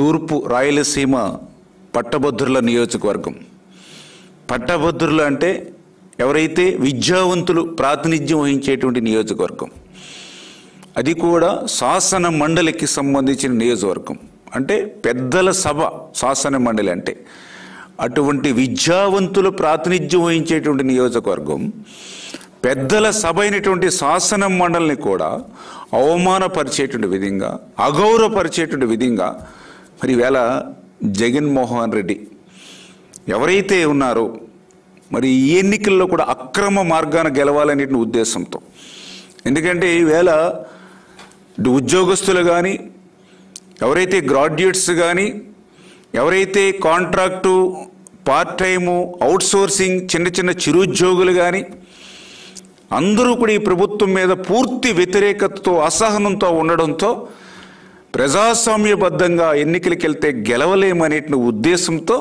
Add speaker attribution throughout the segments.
Speaker 1: తూర్పు రాయలసీమ పట్టభద్రుల నియోజకవర్గం పట్టభద్రులు అంటే ఎవరైతే విద్యావంతులు ప్రాతినిధ్యం వహించేటువంటి నియోజకవర్గం అది కూడా శాసన మండలికి సంబంధించిన నియోజకవర్గం అంటే పెద్దల సభ శాసన మండలి అంటే అటువంటి విద్యావంతులు ప్రాతినిధ్యం వహించేటువంటి నియోజకవర్గం పెద్దల సభ అయినటువంటి శాసన మండలిని కూడా అవమానపరిచేటువంటి విధంగా అగౌరవపరిచేటువంటి విధంగా మరి ఈవేళ జగన్మోహన్ రెడ్డి ఎవరైతే ఉన్నారో మరి ఈ ఎన్నికల్లో కూడా అక్రమ మార్గాన గెలవాలనే ఉద్దేశంతో ఎందుకంటే ఈవేళ ఇటు ఉద్యోగస్తులు కానీ ఎవరైతే గ్రాడ్యుయేట్స్ కానీ ఎవరైతే కాంట్రాక్టు పార్ట్ టైము అవుట్సోర్సింగ్ చిన్న చిన్న చిరుద్యోగులు కానీ అందరూ కూడా ఈ ప్రభుత్వం మీద పూర్తి వ్యతిరేకతతో అసహనంతో ఉండడంతో ప్రజాస్వామ్యబద్ధంగా ఎన్నికలకు వెళ్తే గెలవలేమనే ఉద్దేశంతో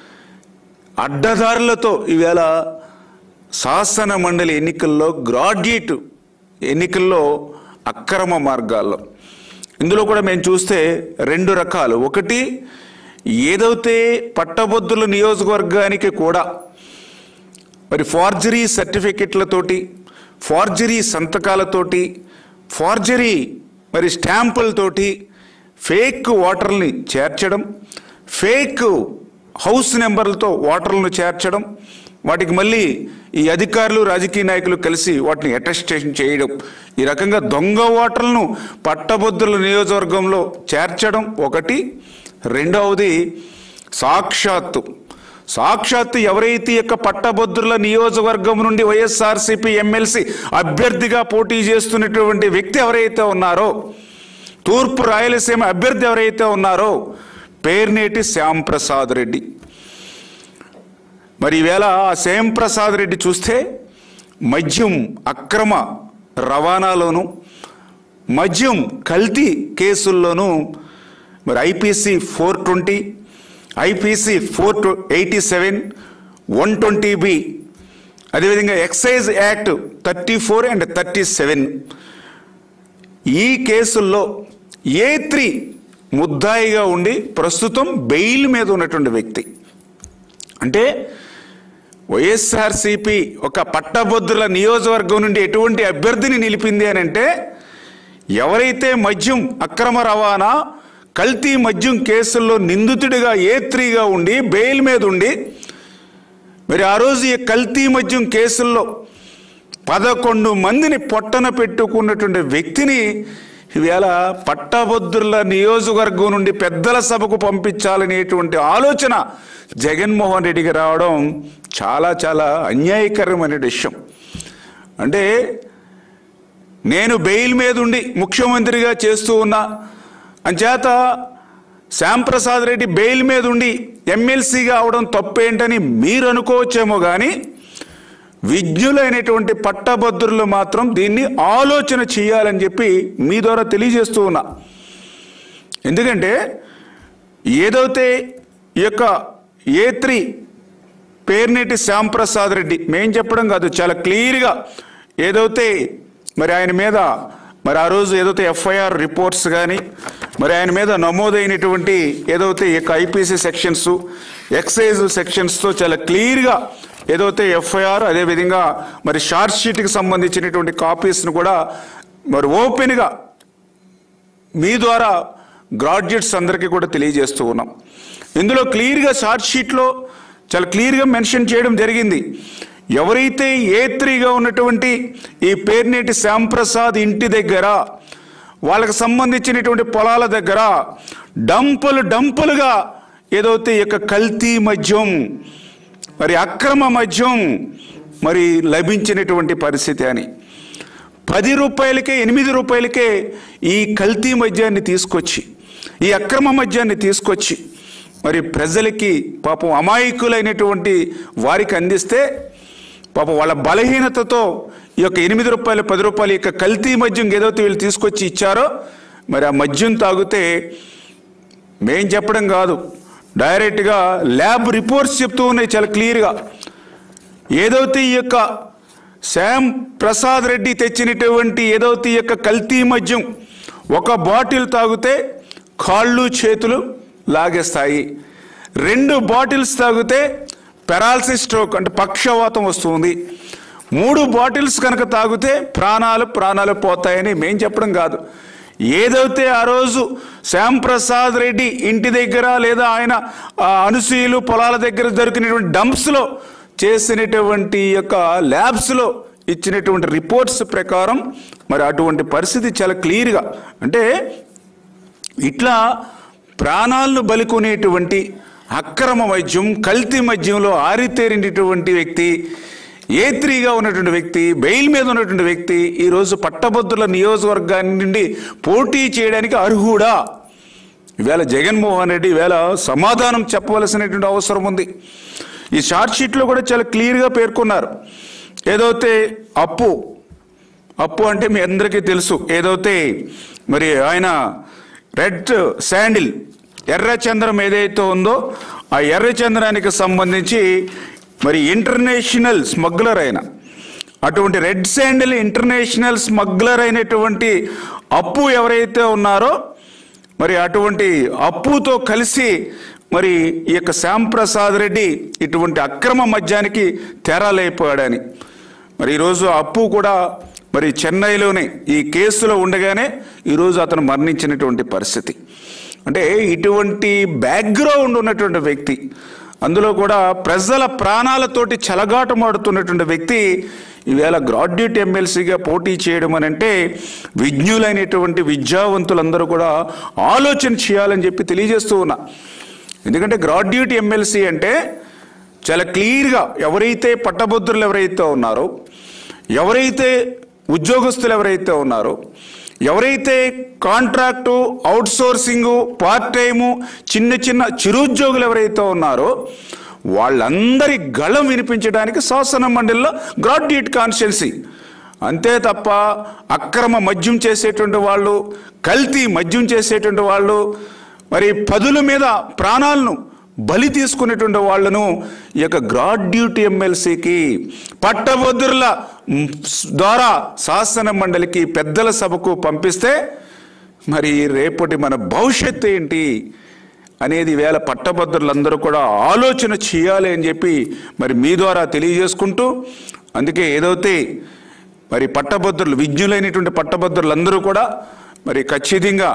Speaker 1: అడ్డదారులతో ఈవేళ శాసన మండలి ఎన్నికల్లో గ్రాడ్యుయేట్ ఎన్నికల్లో అక్రమ మార్గాల్లో ఇందులో కూడా మేము చూస్తే రెండు రకాలు ఒకటి ఏదైతే పట్టభద్రుల నియోజకవర్గానికి కూడా మరి ఫార్జరీ సర్టిఫికెట్లతోటి ఫార్జరీ సంతకాలతోటి ఫార్జరీ మరి స్టాంపులతోటి ఫేక్ ఓటర్ని చేర్చడం ఫేక్ హౌస్ నెంబర్లతో ఓటర్లను చేర్చడం వాటికి మళ్ళీ ఈ అధికారులు రాజకీయ నాయకులు కలిసి వాటిని అటెస్టేషన్ చేయడం ఈ రకంగా దొంగ ఓటర్లను పట్టభద్రుల నియోజకవర్గంలో చేర్చడం ఒకటి రెండవది సాక్షాత్తు సాక్షాత్తు ఎవరైతే ఈ యొక్క పట్టభద్రుల నియోజకవర్గం నుండి వైఎస్ఆర్సీపీ ఎమ్మెల్సీ అభ్యర్థిగా పోటీ చేస్తున్నటువంటి వ్యక్తి ఎవరైతే ఉన్నారో తూర్పు రాయలసీమ అభ్యర్థి ఎవరైతే ఉన్నారో పేర్నేటి శ్యాంప్రసాద్ రెడ్డి మరి ఈవేళ ఆ శ్యాంప్రసాద్ రెడ్డి చూస్తే మద్యం అక్రమ రవాణాలోను మద్యం కల్తీ కేసుల్లోనూ మరి IPC four twenty IPC four eighty seven one twenty B అదేవిధంగా excise act thirty four and thirty seven ఈ కేసుల్లో ఏ త్రీ ముద్దాయిగా ఉండి ప్రస్తుతం బెయిల్ మీద ఉన్నటువంటి వ్యక్తి అంటే వైఎస్ఆర్సిపి ఒక పట్టభద్రుల నియోజకవర్గం నుండి ఎటువంటి అభ్యర్థిని నిలిపింది అని అంటే ఎవరైతే మద్యం అక్రమ రవాణా కల్తీ మద్యం కేసుల్లో నిందితుడిగా ఏ త్రీగా ఉండి బెయిల్ మీద ఉండి మరి ఆ రోజు ఈ కల్తీ మద్యం కేసుల్లో పదకొండు మందిని పొట్టన పెట్టుకున్నటువంటి వ్యక్తిని ఈవేళ పట్టభద్రుల నియోజకవర్గం నుండి పెద్దల సభకు పంపించాలనేటువంటి ఆలోచన జగన్మోహన్ రెడ్డికి రావడం చాలా చాలా అన్యాయకరమైన విషయం అంటే నేను బెయిల్ మీద ఉండి ముఖ్యమంత్రిగా చేస్తూ ఉన్నా అంచేత శ్యాంప్రసాద్ రెడ్డి బెయిల్ మీద ఉండి ఎమ్మెల్సీగా అవడం తప్పేంటని మీరు అనుకోవచ్చేమో కానీ విజ్ఞులైనటువంటి పట్టభద్రులు మాత్రం దీన్ని ఆలోచన చేయాలని చెప్పి మీ ద్వారా తెలియజేస్తూ ఉన్నా ఎందుకంటే ఏదైతే ఈ యొక్క ఏ త్రీ పేర్నేటి శ్యాంప్రసాద్ రెడ్డి మేం చెప్పడం కాదు చాలా క్లియర్గా ఏదైతే మరి ఆయన మీద మరి ఆ రోజు ఏదైతే ఎఫ్ఐఆర్ రిపోర్ట్స్ కానీ మరి ఆయన మీద నమోదైనటువంటి ఏదైతే ఈ యొక్క ఐపీసీ సెక్షన్స్ ఎక్సైజ్ సెక్షన్స్తో చాలా క్లియర్గా ఏదైతే ఎఫ్ఐఆర్ అదేవిధంగా మరి షార్ట్ షీట్కి సంబంధించినటువంటి కాపీస్ను కూడా మరి ఓపెన్గా మీ ద్వారా గ్రాడ్యుయేట్స్ అందరికీ కూడా తెలియజేస్తూ ఉన్నాం ఇందులో క్లియర్గా షార్ట్ షీట్లో చాలా క్లియర్గా మెన్షన్ చేయడం జరిగింది ఎవరైతే ఏ త్రీగా ఉన్నటువంటి ఈ పేర్నేటి శ్యాంప్రసాద్ ఇంటి దగ్గర వాళ్ళకి సంబంధించినటువంటి పొలాల దగ్గర డంపులు డంపులుగా ఏదైతే ఈ యొక్క కల్తీ మద్యం మరి అక్రమ మద్యం మరి లభించినటువంటి పరిస్థితి అని పది రూపాయలకే ఎనిమిది రూపాయలకే ఈ కల్తీ మద్యాన్ని తీసుకొచ్చి ఈ అక్రమ మద్యాన్ని తీసుకొచ్చి మరి ప్రజలకి పాపం అమాయకులైనటువంటి వారికి అందిస్తే పాపం వాళ్ళ బలహీనతతో ఈ యొక్క ఎనిమిది రూపాయలు పది రూపాయలు ఈ యొక్క కల్తీ మద్యం ఏదైతే వీళ్ళు తీసుకొచ్చి ఇచ్చారో మరి ఆ మద్యం తాగితే మేం చెప్పడం కాదు డైరెక్ట్గా ల్యాబ్ రిపోర్ట్స్ చెప్తూ ఉన్నాయి చాలా క్లియర్గా ఏదైతే ఈ యొక్క శ్యామ్ ప్రసాద్ రెడ్డి తెచ్చినటువంటి ఏదైతే ఈ యొక్క కల్తీ మద్యం ఒక బాటిల్ తాగితే కాళ్ళు చేతులు లాగేస్తాయి రెండు బాటిల్స్ తాగితే పెరాలసిస్ స్ట్రోక్ అంటే పక్షవాతం వస్తుంది మూడు బాటిల్స్ కనుక తాగితే ప్రాణాలు ప్రాణాలు పోతాయని మేం చెప్పడం కాదు ఏదైతే ఆ రోజు శ్యాంప్రసాద్ రెడ్డి ఇంటి దగ్గర లేదా ఆయన ఆ, అనుసూయులు పొలాల దగ్గర దొరికినటువంటి డంప్స్లో చేసినటువంటి యొక్క ల్యాబ్స్లో ఇచ్చినటువంటి రిపోర్ట్స్ ప్రకారం మరి అటువంటి పరిస్థితి చాలా క్లియర్గా అంటే ఇట్లా ప్రాణాలను బలికొనేటువంటి అక్రమ మద్యం కల్తీ మద్యంలో ఆరితేరినటువంటి వ్యక్తి ఏ త్రీగా ఉన్నటువంటి వ్యక్తి బెయిల్ మీద ఉన్నటువంటి వ్యక్తి ఈరోజు పట్టభద్రుల నియోజకవర్గాన్ని నుండి పోటీ చేయడానికి అర్హుడా ఈవేళ జగన్మోహన్ రెడ్డి ఈవేళ సమాధానం చెప్పవలసినటువంటి అవసరం ఉంది ఈ షార్ట్ షీట్లో కూడా చాలా క్లియర్గా పేర్కొన్నారు ఏదైతే అప్పు అప్పు అంటే మీ అందరికీ తెలుసు ఏదైతే మరి ఆయన రెడ్ శాండిల్ ఎర్రచంద్రం ఏదైతే ఉందో ఆ ఎర్రచంద్రానికి సంబంధించి మరి ఇంటర్నేషనల్ స్మగ్లర్ అయిన అటువంటి రెడ్ శాండిల్ ఇంటర్నేషనల్ స్మగ్లర్ అయినటువంటి అప్పు ఎవరైతే ఉన్నారో మరి అటువంటి అప్పుతో కలిసి మరి ఈ యొక్క శ్యాంప్రసాద్ రెడ్డి ఇటువంటి అక్రమ మద్యానికి తెరాలైపోయాడని మరి ఈరోజు అప్పు కూడా మరి చెన్నైలోనే ఈ కేసులో ఉండగానే ఈరోజు అతను మరణించినటువంటి పరిస్థితి అంటే ఇటువంటి బ్యాక్గ్రౌండ్ ఉన్నటువంటి వ్యక్తి అందులో కూడా ప్రజల ప్రాణాలతోటి చెలగాటమాడుతున్నటువంటి వ్యక్తి ఈవేళ గ్రాడ్యుయేట్ ఎమ్మెల్సీగా పోటీ చేయడం అని అంటే విజ్ఞులైనటువంటి విద్యావంతులందరూ కూడా ఆలోచన చేయాలని చెప్పి తెలియజేస్తూ ఉన్నా ఎందుకంటే గ్రాడ్యుయేట్ ఎమ్మెల్సీ అంటే చాలా క్లియర్గా ఎవరైతే పట్టభద్రులు ఎవరైతే ఉన్నారో ఎవరైతే ఉద్యోగస్తులు ఎవరైతే ఉన్నారో ఎవరైతే కాంట్రాక్టు అవుట్సోర్సింగు పార్ట్ టైము చిన్న చిన్న చిరుద్యోగులు ఎవరైతే ఉన్నారో వాళ్ళందరి గళం వినిపించడానికి శాసన మండలిలో గ్రాడ్యుయేట్ కాన్స్టిట్యున్సీ అంతే తప్ప అక్రమ మద్యం చేసేటువంటి వాళ్ళు కల్తీ మద్యం చేసేటువంటి వాళ్ళు మరి పదుల మీద ప్రాణాలను బలి తీసుకునేటువంటి వాళ్ళను ఈ యొక్క గ్రాడ్యుయేట్ ఎమ్మెల్సీకి పట్టభద్రుల మ్, ద్వారా శాసన మండలికి పెద్దల సభకు పంపిస్తే మరి రేపటి మన భవిష్యత్తు ఏంటి అనేది వేళ పట్టభద్రులందరూ కూడా ఆలోచన చేయాలి అని చెప్పి మరి మీ ద్వారా తెలియజేసుకుంటూ అందుకే ఏదైతే మరి పట్టభద్రులు విజ్ఞులైనటువంటి పట్టభద్రులందరూ కూడా మరి ఖచ్చితంగా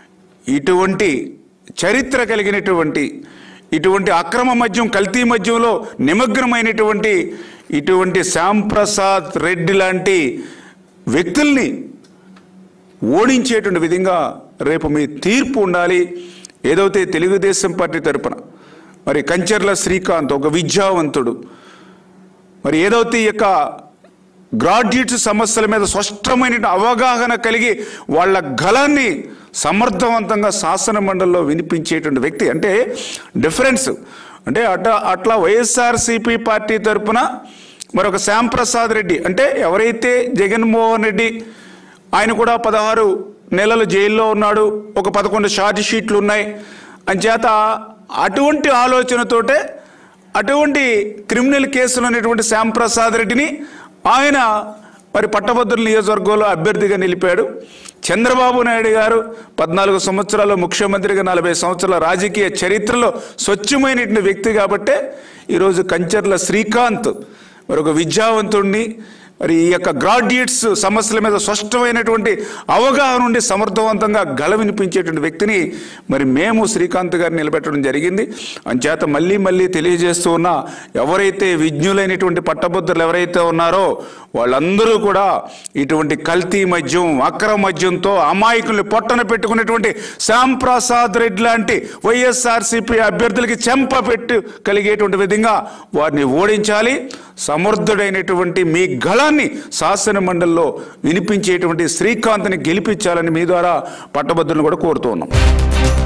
Speaker 1: ఇటువంటి చరిత్ర కలిగినటువంటి ఇటువంటి అక్రమ మద్యం కల్తీ మద్యంలో నిమగ్నమైనటువంటి ఇటువంటి శ్యాంప్రసాద్ రెడ్డి లాంటి వ్యక్తుల్ని ఓడించేటువంటి విధంగా రేపు మీ తీర్పు ఉండాలి ఏదైతే తెలుగుదేశం పార్టీ తరపున మరి కంచర్ల శ్రీకాంత్ ఒక విద్యావంతుడు మరి ఏదైతే ఈ యొక్క గ్రాడ్యుయేట్స్ సమస్యల మీద స్పష్టమైన అవగాహన కలిగి వాళ్ళ గలాన్ని సమర్థవంతంగా శాసన మండలిలో వినిపించేటువంటి వ్యక్తి అంటే డిఫరెన్స్ అంటే అట అట్లా వైఎస్ఆర్సీపీ పార్టీ తరపున మరొక శ్యాంప్రసాద్ రెడ్డి అంటే ఎవరైతే జగన్మోహన్ రెడ్డి ఆయన కూడా పదహారు నెలలు జైల్లో ఉన్నాడు ఒక పదకొండు ఛార్జ్ షీట్లు ఉన్నాయి అంచేత అటువంటి ఆలోచనతోటే అటువంటి క్రిమినల్ కేసులు ఉన్నటువంటి శ్యాంప్రసాద్ రెడ్డిని ఆయన మరి పట్టభద్రుల నియోజకవర్గంలో అభ్యర్థిగా నిలిపాడు చంద్రబాబు నాయుడు గారు పద్నాలుగు సంవత్సరాలు ముఖ్యమంత్రిగా నలభై సంవత్సరాల రాజకీయ చరిత్రలో స్వచ్ఛమైనటువంటి వ్యక్తి కాబట్టే ఈరోజు కంచర్ల శ్రీకాంత్ మరి ఒక విద్యావంతుడిని మరి ఈ యొక్క గ్రాడ్యుయేట్స్ సమస్యల మీద స్పష్టమైనటువంటి అవగాహన ఉండి సమర్థవంతంగా గల వినిపించేటువంటి వ్యక్తిని మరి మేము శ్రీకాంత్ గారిని నిలబెట్టడం జరిగింది అంచేత మళ్ళీ మళ్ళీ తెలియజేస్తూ ఉన్న ఎవరైతే విజ్ఞులైనటువంటి పట్టభద్రులు ఎవరైతే ఉన్నారో వాళ్ళందరూ కూడా ఇటువంటి కల్తీ మద్యం అక్రమ మద్యంతో అమాయకుల్ని పొట్టన పెట్టుకునేటువంటి శ్యాంప్రసాద్ రెడ్డి లాంటి వైఎస్ఆర్సీపీ అభ్యర్థులకి చెంప పెట్టు కలిగేటువంటి విధంగా వారిని ఓడించాలి సమర్థుడైనటువంటి మీ గళాన్ని శాసన మండలిలో వినిపించేటువంటి శ్రీకాంత్ని గెలిపించాలని మీ ద్వారా పట్టభద్రులను కూడా కోరుతూ ఉన్నాం